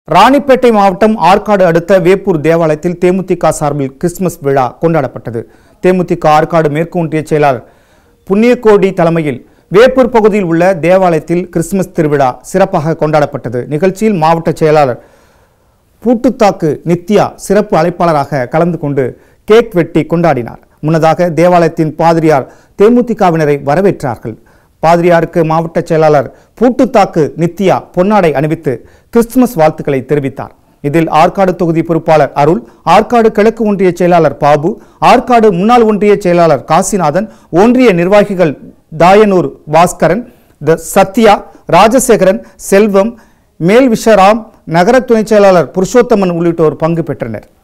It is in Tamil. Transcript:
ராணிப்பேட்டை மாவட்டம் ஆற்காடு அடுத்த வேப்பூர் தேவாலயத்தில் தேமுதிக சார்பில் கிறிஸ்துமஸ் விழா கொண்டாடப்பட்டது தேமுதிக ஆற்காடு மேற்கு ஒன்றிய செயலாளர் புண்ணியகோடி தலைமையில் வேப்பூர் பகுதியில் உள்ள தேவாலயத்தில் கிறிஸ்துமஸ் திருவிழா சிறப்பாக கொண்டாடப்பட்டது நிகழ்ச்சியில் மாவட்ட செயலாளர் பூட்டுத்தாக்கு நித்யா சிறப்பு அழைப்பாளராக கலந்து கொண்டு கேக் வெட்டி கொண்டாடினார் முன்னதாக தேவாலயத்தின் பாதிரியார் தேமுதிகவினரை வரவேற்றார்கள் பாதிரியாருக்கு மாவட்ட செயலாளர் பூட்டுத்தாக்கு நித்யா பொன்னாடை அணிவித்து கிறிஸ்துமஸ் வாழ்த்துக்களை தெரிவித்தார் இதில் ஆற்காடு தொகுதி பொறுப்பாளர் அருள் ஆற்காடு கிழக்கு ஒன்றிய செயலாளர் பாபு ஆற்காடு முன்னாள் ஒன்றிய செயலாளர் காசிநாதன் ஒன்றிய நிர்வாகிகள் தாயனூர் பாஸ்கரன் த சத்யா ராஜசேகரன் செல்வம் மேல் விஷராம் நகர துணைச் செயலாளர் புருஷோத்தமன் உள்ளிட்டோர் பங்கு பெற்றனர்